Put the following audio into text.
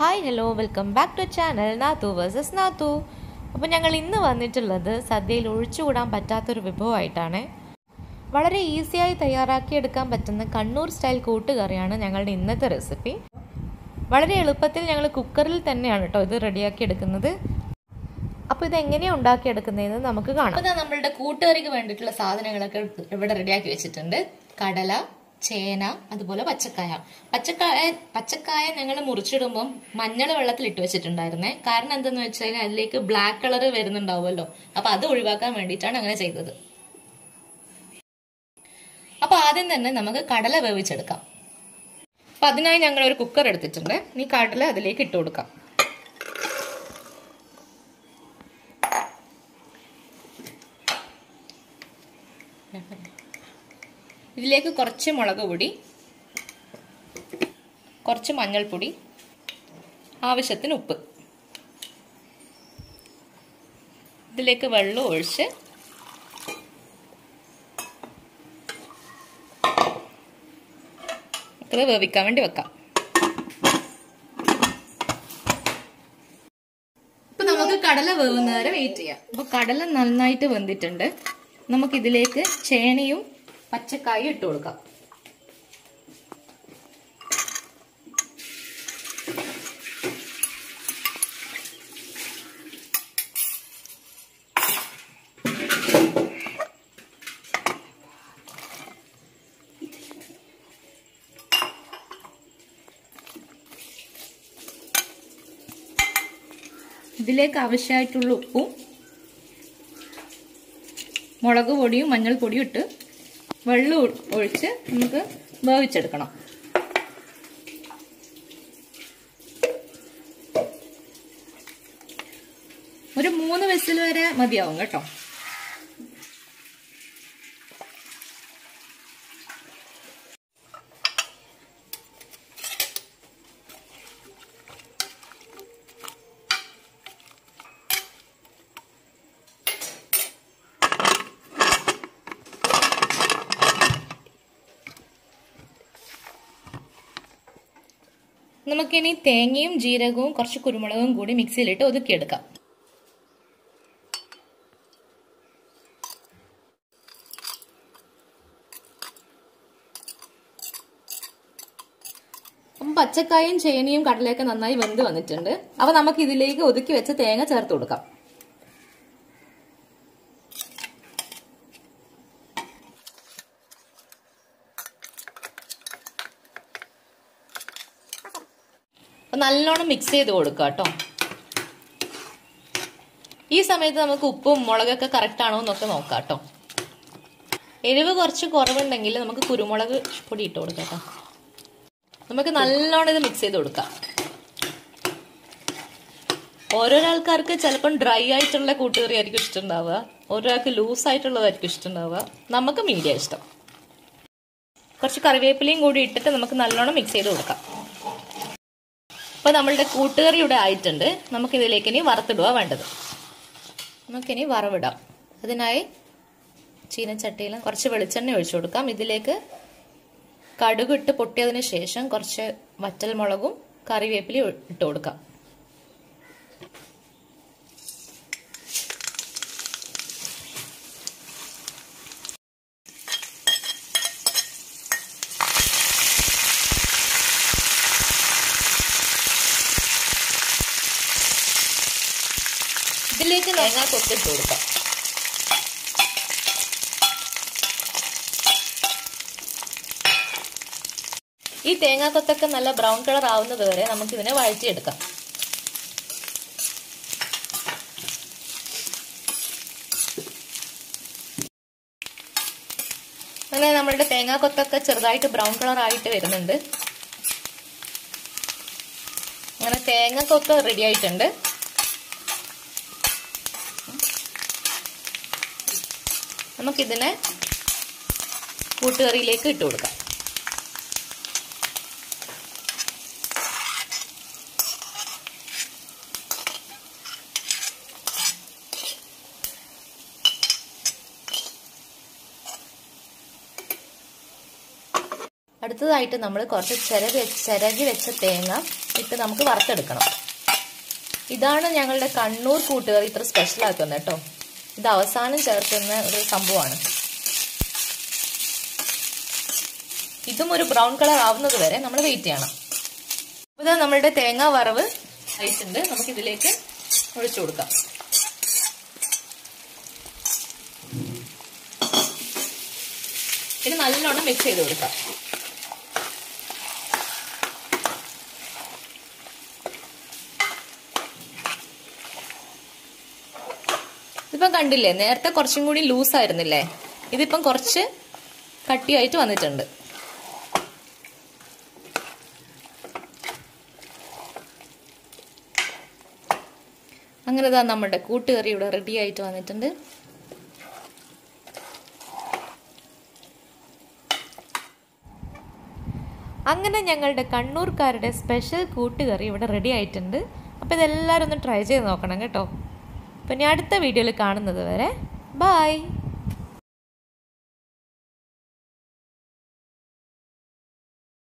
hi hello welcome back to channel നാത്തു versus നാത്തു അപ്പോൾ ഞങ്ങൾ ഇന്ന് വന്നിട്ടുള്ളത് സദ്യയിൽ ഒഴിച്ചുകൂടാൻ പറ്റാത്തൊരു വിഭവമായിട്ടാണ് വളരെ ഈസിയായി തയ്യാറാക്കിയെടുക്കാൻ പറ്റുന്ന കണ്ണൂർ സ്റ്റൈൽ കൂട്ടുകറിയാണ് ഞങ്ങളുടെ ഇന്നത്തെ റെസിപ്പി വളരെ എളുപ്പത്തിൽ ഞങ്ങൾ കുക്കറിൽ തന്നെയാണ് കേട്ടോ ഇത് റെഡിയാക്കി എടുക്കുന്നത് അപ്പോൾ ഇത് എങ്ങനെയാണ് ഉണ്ടാക്കിയെടുക്കുന്നതെന്ന് നമുക്ക് കാണാം അപ്പോൾ നമ്മളുടെ കൂട്ടുകറിക്ക് വേണ്ടിയിട്ടുള്ള സാധനങ്ങളൊക്കെ ഇവിടെ റെഡിയാക്കി വെച്ചിട്ടുണ്ട് കടല ചേന അതുപോലെ പച്ചക്കായ പച്ചക്കായ പച്ചക്കായ ഞങ്ങൾ മുറിച്ചിടുമ്പം മഞ്ഞൾ വെള്ളത്തിൽ ഇട്ട് വെച്ചിട്ടുണ്ടായിരുന്നേ കാരണം എന്തെന്ന് വെച്ചാൽ അതിലേക്ക് ബ്ലാക്ക് കളർ വരുന്നുണ്ടാവുമല്ലോ അപ്പൊ അത് ഒഴിവാക്കാൻ വേണ്ടിയിട്ടാണ് അങ്ങനെ ചെയ്തത് അപ്പൊ ആദ്യം തന്നെ നമുക്ക് കടല വേവിച്ചെടുക്കാം അപ്പൊ അതിനായി ഞങ്ങൾ ഒരു കുക്കർ എടുത്തിട്ടുണ്ട് ഇനി കടല അതിലേക്ക് ഇട്ട് കൊടുക്കാം ഇതിലേക്ക് കുറച്ച് മുളക് പൊടി കുറച്ച് മഞ്ഞൾപ്പൊടി ആവശ്യത്തിന് ഉപ്പ് ഇതിലേക്ക് വെള്ളം ഒഴിച്ച് ഇത് വേവിക്കാൻ വേണ്ടി വെക്കാം ഇപ്പൊ നമുക്ക് കടല വേവുന്ന വരെ വെയിറ്റ് ചെയ്യാം അപ്പൊ കടല നന്നായിട്ട് വെന്തിട്ടുണ്ട് നമുക്ക് ഇതിലേക്ക് ചേനയും പച്ചക്കായും ഇട്ട് കൊടുക്കാം ഇതിലേക്ക് ആവശ്യമായിട്ടുള്ള ഉപ്പും മുളക് പൊടിയും മഞ്ഞൾപ്പൊടിയും ഇട്ട് വെള്ളം ഒഴിച്ച് നമുക്ക് വേവിച്ചെടുക്കണം ഒരു മൂന്ന് വിസിൽ വരെ മതിയാവും കേട്ടോ നമുക്കിനി തേങ്ങയും ജീരകവും കുറച്ച് കുരുമുളകും കൂടി മിക്സിയിലിട്ട് ഒതുക്കിയെടുക്കാം അപ്പം പച്ചക്കായും ചേനയും കടലയൊക്കെ നന്നായി വെന്ത് വന്നിട്ടുണ്ട് അപ്പൊ നമുക്ക് ഇതിലേക്ക് ഒതുക്കി വെച്ച തേങ്ങ ചേർത്ത് കൊടുക്കാം അപ്പൊ നല്ലോണം മിക്സ് ചെയ്ത് കൊടുക്കുക കേട്ടോ ഈ സമയത്ത് നമുക്ക് ഉപ്പും മുളകൊക്കെ കറക്റ്റ് ആണോ എന്നൊക്കെ നോക്കാം കേട്ടോ എരിവ് കുറച്ച് കുറവുണ്ടെങ്കിൽ നമുക്ക് കുരുമുളക് പൊടി ഇട്ട് കൊടുക്കാം കേട്ടോ നമുക്ക് നല്ലോണം ഇത് മിക്സ് ചെയ്ത് കൊടുക്കാം ഓരോരോ ആൾക്കാർക്ക് ചിലപ്പം ഡ്രൈ ആയിട്ടുള്ള കൂട്ടുകറി ആയിരിക്കും ഇഷ്ടമുണ്ടാവുക ഓരോരാൾക്ക് ലൂസ് ആയിട്ടുള്ളതായിരിക്കും ഇഷ്ടമുണ്ടാവുക നമുക്ക് മീഡിയം ഇഷ്ടം കുറച്ച് കറിവേപ്പിലയും കൂടി ഇട്ടിട്ട് നമുക്ക് നല്ലോണം മിക്സ് ചെയ്ത് കൊടുക്കാം അപ്പോൾ നമ്മളുടെ കൂട്ടുകറി ഇവിടെ ആയിട്ടുണ്ട് നമുക്കിതിലേക്ക് ഇനി വറുത്തിടുക വേണ്ടത് നമുക്കിനി വറവിടാം അതിനായി ചീനച്ചട്ടിയിൽ കുറച്ച് വെളിച്ചെണ്ണ ഒഴിച്ചു കൊടുക്കാം ഇതിലേക്ക് കടുക് ഇട്ട് പൊട്ടിയതിന് ശേഷം കുറച്ച് വറ്റൽ മുളകും കറിവേപ്പിലയും ഇട്ട് കൊടുക്കാം ഇതിലേക്ക് തേങ്ങ കൊത്തിട്ട് കൊടുക്കാം ഈ തേങ്ങാക്കൊത്തൊക്കെ നല്ല ബ്രൗൺ കളർ ആവുന്നത് വരെ നമുക്ക് ഇതിനെ വഴറ്റിയെടുക്കാം അങ്ങനെ നമ്മളുടെ തേങ്ങാക്കൊത്തൊക്കെ ചെറുതായിട്ട് ബ്രൗൺ കളർ ആയിട്ട് വരുന്നുണ്ട് അങ്ങനെ തേങ്ങക്കൊത്ത് റെഡി ആയിട്ടുണ്ട് നമുക്കിതിനെ കൂട്ടുകറിയിലേക്ക് ഇട്ട് കൊടുക്കാം അടുത്തതായിട്ട് നമ്മൾ കുറച്ച് ചിരകി ചിരകി വെച്ച തേങ്ങ ഇട്ട് നമുക്ക് വറുത്തെടുക്കണം ഇതാണ് ഞങ്ങളുടെ കണ്ണൂർ കൂട്ടുകറി ഇത്ര സ്പെഷ്യൽ ആക്കുന്നത് കേട്ടോ ഇത് അവസാനം ചേർക്കുന്ന ഒരു സംഭവമാണ് ഇതും ഒരു ബ്രൗൺ കളർ ആവുന്നത് വരെ നമ്മൾ വെയിറ്റ് ചെയ്യണം അപ്പോൾ ഇത് നമ്മളുടെ തേങ്ങ വറവ് ആയിട്ടുണ്ട് നമുക്ക് ഇതിലേക്ക് ഒഴിച്ചു കൊടുക്കാം ഇത് നല്ലോണം മിക്സ് ചെയ്ത് കൊടുക്കാം ഇതിപ്പം കണ്ടില്ലേ നേരത്തെ കുറച്ചും കൂടി ലൂസ് ആയിരുന്നില്ലേ ഇതിപ്പം കുറച്ച് കട്ടിയായിട്ട് വന്നിട്ടുണ്ട് അങ്ങനെ ഇതാ നമ്മുടെ കൂട്ടുകറി ഇവിടെ റെഡി ആയിട്ട് വന്നിട്ടുണ്ട് അങ്ങനെ ഞങ്ങളുടെ കണ്ണൂർക്കാരുടെ സ്പെഷ്യൽ കൂട്ടുകറി ഇവിടെ റെഡി ആയിട്ടുണ്ട് അപ്പോൾ ഇതെല്ലാവരും ഒന്ന് ട്രൈ ചെയ്ത് നോക്കണം കേട്ടോ അപ്പോൾ ഇനി അടുത്ത വീഡിയോയിൽ കാണുന്നത് വരെ ബായ്